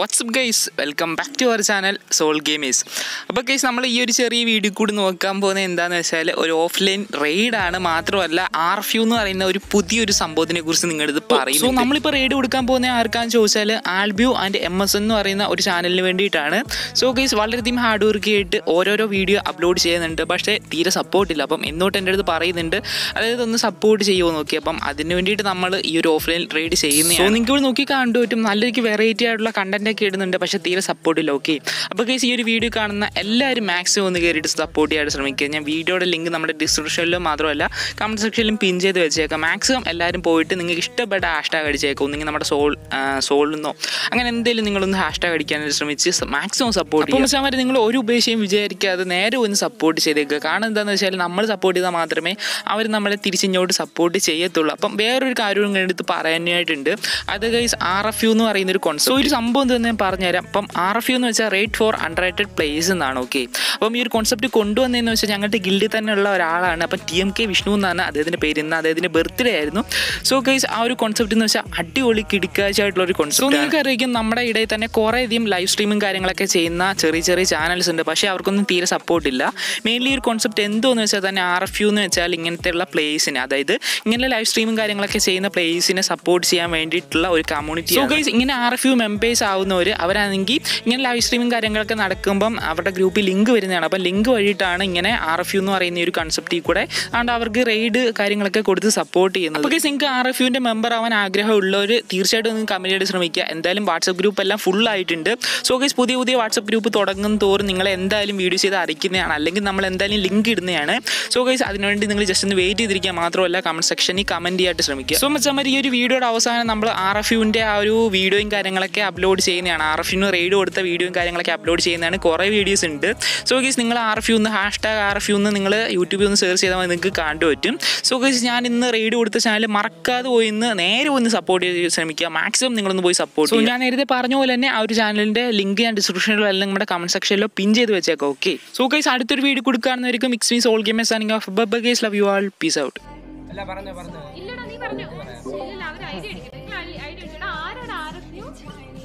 WhatsApp guys welcome back to our channel soul gamers അപ്പോൾ guys നമ്മൾ ഈ ഒരു ചെറിയ വീഡിയോ കൂടി നോക്കാൻ പോകുന്നത് എന്താണെന്ന് വെച്ചാൽ ഒരു ഓഫ്ലൈൻ റെയ്ഡാണ് മാത്രമല്ല ആർ ഫ്യൂ എന്ന് പറയുന്ന ഒരു പുതിയൊരു സംഭവത്തിനെ കുറിച്ച് നിങ്ങളുടെ പറയും സോ നമ്മളിപ്പോൾ റെയ്ഡ് കൊടുക്കാൻ പോകുന്ന ആർക്കാന്ന് ചോദിച്ചാൽ ആൽബ്യൂ ആൻഡ് എം എസ് എന്ന് പറയുന്ന ഒരു ചാനലിന് വേണ്ടിയിട്ടാണ് സോ ഗൈസ് വളരെയധികം ഹാർഡ് വർക്ക് ചെയ്തിട്ട് ഓരോരോ വീഡിയോ അപ്ലോഡ് ചെയ്യുന്നുണ്ട് പക്ഷേ തീരെ സപ്പോർട്ടില്ല അപ്പം എന്നോട്ട് എൻ്റെ അടുത്ത് പറയുന്നുണ്ട് അതായത് ഒന്ന് സപ്പോർട്ട് ചെയ്യുമോ നോക്കി അപ്പം അതിന് വേണ്ടിയിട്ട് നമ്മൾ ഈ ഒരു ഓഫ്ലൈൻ റെയ്ഡ് ചെയ്യുന്നത് സോ നിങ്ങൾക്ക് ഇവിടെ നോക്കി കാണുമ്പോൾ പറ്റും നല്ലൊരു വെറൈറ്റി ആയിട്ടുള്ള കണ്ടന്റ് ഒക്കെ ഇടുന്നുണ്ട് പക്ഷേ തീരെ സപ്പോർട്ട് ഇല്ല ഓക്കെ അപ്പോൾ കേസ് ഈ ഒരു വീഡിയോ കാണുന്ന എല്ലാവരും മാക്സിമം ഒന്ന് കയറിയിട്ട് സപ്പോർട്ട് ചെയ്യാൻ ശ്രമിക്കുക ഞാൻ വീഡിയോയുടെ ലിങ്ക് നമ്മുടെ ഡിസ്ക്രിപ്ഷനിലും മാത്രമല്ല കമൻറ്റ് സെക്ഷനിലും പിൻ ചെയ്ത് വെച്ചേക്കാം മാക്സിമം എല്ലാവരും പോയിട്ട് നിങ്ങൾക്ക് ഇഷ്ടപ്പെട്ട ഹാഷ്ടാഗ് അടിച്ചേക്കാം ഒന്നെങ്കിൽ നമ്മുടെ സോൾ സോളിൽ നിന്നോ അങ്ങനെ എന്തെങ്കിലും നിങ്ങളൊന്ന് ഹാഷ്ടാഗ് അടിക്കാനായിട്ട് ശ്രമിച്ച് മാക്സിമം സപ്പോർട്ട് ചെയ്യും അപ്പോൾ നിങ്ങൾ ഒരു ഉപേക്ഷയും വിചാരിക്കാതെ നേരെ ഒന്ന് സപ്പോർട്ട് ചെയ്തേക്കുക കാരണം എന്താണെന്ന് വെച്ചാൽ നമ്മൾ സപ്പോർട്ട് ചെയ്താൽ മാത്രമേ അവർ നമ്മളെ തിരിച്ചിങ്ങോട്ട് സപ്പോർട്ട് ചെയ്യത്തുള്ളൂ അപ്പം വേറൊരു കാര്യം കൂടെ എടുത്ത് പറയാനായിട്ടുണ്ട് അത് ഗൈസ് ആർ എഫ് യു എന്ന് പറയുന്ന ഒരു കോൺസെപ്റ്റ് ഒരു സംഭവം എന്താണെന്ന് ഞാൻ പറഞ്ഞുതരാം അപ്പം ആർ എഫ് യു എന്ന് വെച്ചാൽ റേറ്റ് ഫോർ അൺറേറ്റഡ് പ്ലേസ് എന്നാണ് ഓക്കെ അപ്പം ഈ ഒരു കോൺസെപ്റ്റ് കൊണ്ടുവന്നതെന്ന് വെച്ചാൽ ഞങ്ങളുടെ ഗിൽഡിൽ തന്നെയുള്ള ഒരാളാണ് അപ്പം ടി എം കെ വിഷ്ണു എന്നാണ് അദ്ദേഹത്തിൻ്റെ പേര് ഇന്ന് അദ്ദേഹത്തിൻ്റെ ബർത്ത്ഡേ ആയിരുന്നു സോ ഗൈസ് ആ ഒരു കോൺസെപ്റ്റ് എന്ന് വെച്ചാൽ അടിപൊളി കിടിക്കാച്ചായിട്ടുള്ള ഒരു കോൺസെപ്റ്റ് നിങ്ങൾക്ക് അറിയിക്കും നമ്മുടെ ഇടയിൽ തന്നെ കുറേ അധികം ലൈവ് സ്ട്രീമും കാര്യങ്ങളൊക്കെ ചെയ്യുന്ന ചെറിയ ചെറിയ ചാനൽസ് ഉണ്ട് പക്ഷേ അവർക്കൊന്നും തീരെ സപ്പോർട്ട് ഇല്ല മെയിൻലി ഒരു കോൺസെപ്റ്റ് എന്തോന്ന് വെച്ചാൽ തന്നെ ആർ എഫ് യു എന്ന് വെച്ചാൽ ഇങ്ങനത്തെയുള്ള പ്ലേസിനെ അതായത് ഇങ്ങനെ ലൈവ് സ്ട്രീമും കാര്യങ്ങളൊക്കെ ചെയ്യുന്ന പ്ലേസിനെ സപ്പോർട്ട് ചെയ്യാൻ വേണ്ടിയിട്ടുള്ള ഒരു കമ്മ്യൂണിറ്റി സോ ഗൈസ് ഇങ്ങനെ ആർ എഫ് യു മെമ്പേഴ്സ് ആവുന്നവർ അവരാണെങ്കിൽ ഇങ്ങനെ ലൈവ് സ്ട്രീമും കാര്യങ്ങളൊക്കെ നടക്കുമ്പം അവരുടെ ഗ്രൂപ്പിൽ ലിങ്ക് വരുന്നതാണ് അപ്പം ലിങ്ക് വഴിയിട്ടാണ് ഇങ്ങനെ ആർ എഫ് യു എന്ന് പറയുന്ന ഈ ഒരു കൺസെപ്റ്റിൽ കൂടെ അതുകൊണ്ട് അവർക്ക് റെയ്ഡ് കാര്യങ്ങളൊക്കെ കൊടുത്ത് സപ്പോർട്ട് ചെയ്യുന്നത് അപ്പോൾ ഗൈസ് നിങ്ങൾക്ക് ആർ എഫ് യുവിൻ്റെ മെമ്പർ ആവാൻ ആഗ്രഹമുള്ളവർ തീർച്ചയായിട്ടും നിങ്ങൾക്ക് കമൻറ്റ് ചെയ്ത് ശ്രമിക്കുക എന്തായാലും വാട്സപ്പ് ഗ്രൂപ്പ് എല്ലാം ഫുൾ ആയിട്ടുണ്ട് സോ ഗൈസ് പുതിയ പുതിയ വാട്സപ്പ് ഗ്രൂപ്പ് തുടങ്ങും തോറും നിങ്ങളെ എന്തായാലും വീഡിയോ ചെയ്ത് അറിയിക്കുന്നതാണ് അല്ലെങ്കിൽ നമ്മൾ എന്തായാലും ലിങ്ക് ഇടുന്നതാണ് സോ ഗൈസ് അതിനുവേണ്ടി നിങ്ങൾ ജസ്റ്റ് ഒന്ന് വെയിറ്റ് ചെയ്തിരിക്കുക മാത്രമല്ല കമൻറ്റ് സെക്ഷനിൽ കമൻറ്റ് ചെയ്യാനായിട്ട് ശ്രമിക്കുക സോ മച്ചാൽ ഈ ഒരു വീഡിയോയുടെ അവസാനം നമ്മൾ ആർ എഫ് യുവിൻ്റെ ആ ഒരു വീഡിയോയും കാര്യങ്ങളൊക്കെ അപ്ലോഡ് ചെയ്യുന്നതാണ് ആർ എഫ് യുന് റെയ്ഡ് കൊടുത്ത വീഡിയോയും കാര്യങ്ങളൊക്കെ അപ്ലോഡ് ചെയ്യുന്നതാണ് കുറേ വീഡിയോസ് ഉണ്ട് സോ ഗൈസ് നിങ്ങൾ ആർ എഫ് യു ഒന്ന് hashtag R F U എന്ന് നിങ്ങൾ യൂട്യൂബിൽ ഒന്ന് സെർച്ച് ചെയ്താൽ മതി നിങ്ങൾക്ക് കാണാൻ പറ്റും സോ ഗൈസ് ഞാൻ ഇന്ന് റെയ്ഡ് കൊടുത്ത ചാനൽ മറക്കാതെ പോയി ഇന്ന് നേരെ ഒന്ന് സപ്പോർട്ട് ചെയ്ത് ശ്രമിക്കുക മാക്സിമം നിങ്ങളൊന്ന് പോയി സപ്പോർട്ട് സോ ഞാൻ നേരത്തെ പറഞ്ഞ പോലെ തന്നെ ആ ഒരു ചാനലിൻ്റെ ലിങ്ക് ഞാൻ ഡിസ്ക്രിപ്ഷനിലോ അല്ലെങ്കിൽ നമ്മുടെ കമൻറ്റ് സെക്ഷനിലോ പിൻ ചെയ്ത് വെച്ചേക്കാം ഓക്കെ സോ ഗൈസ് അടുത്തൊരു വീഡിയോ കൊടുക്കുകയാണെന്നായിരിക്കും മിക്സ് മീസ് ഓൾ ഗെയിം സാനിങ് ഓഫ് ബബ guys love you all peace out അല്ല പറഞ്ഞോ പറഞ്ഞോ ഇല്ലടാ നീ പറഞ്ഞു ഇല്ല അവർ ഐഡിയ അടിക്കട്ടെ നിങ്ങൾ ഐഡിയ അടിക്കടാ ആരാണ് ആർ എഫ് യു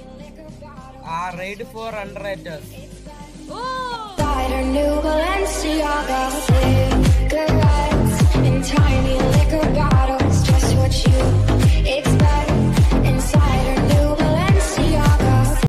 ആ റെയ്ഡ് ഫോർ ഹൺഡ്രഡ് റേറ്റേഴ്സ് ഓ Got a new Balenciaga cigarettes in tiny liquor bottles, just what you